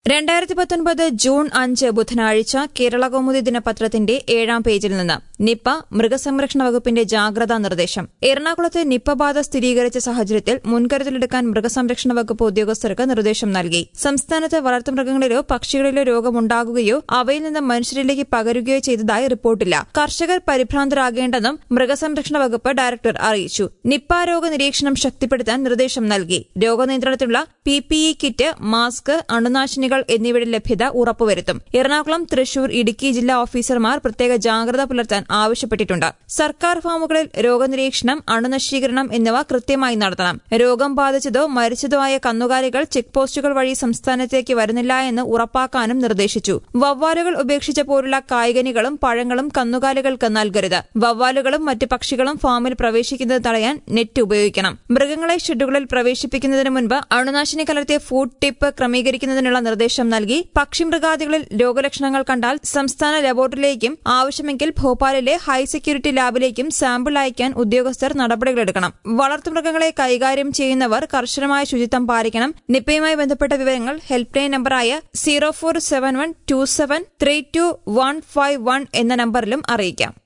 രണ്ടായിരത്തി പത്തൊൻപത് ജൂൺ അഞ്ച് ബുധനാഴ്ച കേരള കൗമുദി ദിനപത്രത്തിന്റെ ഏഴാം പേജിൽ നിന്ന് നിപ്പ മൃഗസംരക്ഷണ വകുപ്പിന്റെ ജാഗ്രതാ നിർദ്ദേശം എറണാകുളത്ത് നിപ്പ ബാധ സ്ഥിരീകരിച്ച സാഹചര്യത്തിൽ മുൻകരുതലെടുക്കാൻ മൃഗസംരക്ഷണ വകുപ്പ് ഉദ്യോഗസ്ഥർക്ക് നിർദ്ദേശം നൽകി സംസ്ഥാനത്ത് വളർത്തുമൃഗങ്ങളിലോ പക്ഷികളിലോ രോഗമുണ്ടാകുകയോ അവയിൽ നിന്ന് മനുഷ്യരിലേക്ക് പകരുകയോ ചെയ്തതായി റിപ്പോർട്ടില്ല കർഷകർ പരിഭ്രാന്തരാകേണ്ടെന്നും മൃഗസംരക്ഷണ വകുപ്പ് ഡയറക്ടർ അറിയിച്ചു നിപ്പ രോഗ നിരീക്ഷണം ശക്തിപ്പെടുത്താൻ നിർദ്ദേശം നൽകി രോഗനിയന്ത്രണത്തിനുള്ള P P E kit mask അണുനാശിനികൾ എന്നിവയുടെ ലഭ്യത ഉറപ്പുവരുത്തും എറണാകുളം തൃശൂർ ഇടുക്കി ജില്ലാ ഓഫീസർമാർ പ്രത്യേക ജാഗ്രത പുലർത്താൻ ആവശ്യപ്പെട്ടിട്ടുണ്ട് സർക്കാർ ഫാമുകളിൽ രോഗനിരീക്ഷണം അണുനശീകരണം എന്നിവ കൃത്യമായി നടത്തണം രോഗം ബാധിച്ചതോ മരിച്ചതോ ആയ കന്നുകാലികൾ ചെക്ക് പോസ്റ്റുകൾ വഴി സംസ്ഥാനത്തേക്ക് വരുന്നില്ല എന്ന് ഉറപ്പാക്കാനും നിർദ്ദേശിച്ചു വവ്വാലുകൾ ഉപേക്ഷിച്ച പോലുള്ള കായ്കനികളും പഴങ്ങളും കന്നുകാലികൾക്ക് നൽകരുത് വവ്വാലുകളും മറ്റ് പക്ഷികളും ഫാമിൽ പ്രവേശിക്കുന്നത് തടയാൻ നെറ്റ് ഉപയോഗിക്കണം മൃഗങ്ങളെ ഷെഡുകളിൽ പ്രവേശിപ്പിക്കുന്നതിന് മുൻപ് അണുനാശിനി കലർത്തിയ ഫുഡ് ടിപ്പ് ക്രമീകരിക്കുന്നതിനുള്ള നിർദ്ദേശം നൽകി പക്ഷിമൃഗാദികളിൽ രോഗലക്ഷണങ്ങൾ കണ്ടാൽ സംസ്ഥാന ലബോറട്ടറിയിലേക്കും ആവശ്യമെങ്കിൽ ഭോപ്പാലിലെ ഹൈ സെക്യൂരിറ്റി ലാബിലേക്കും സാമ്പിൾ അയക്കാൻ ഉദ്യോഗസ്ഥർ നടപടികളെടുക്കണം വളർത്തുമൃഗങ്ങളെ കൈകാര്യം ചെയ്യുന്നവർ കർശനമായ ശുചിത്വം പാലിക്കണം നിപ്പയുമായി ബന്ധപ്പെട്ട വിവരങ്ങൾ ഹെൽപ്പ് ലൈൻ നമ്പറായ zero four seven one two seven three two one five one എന്ന നമ്പറിലും അറിയിക്കാം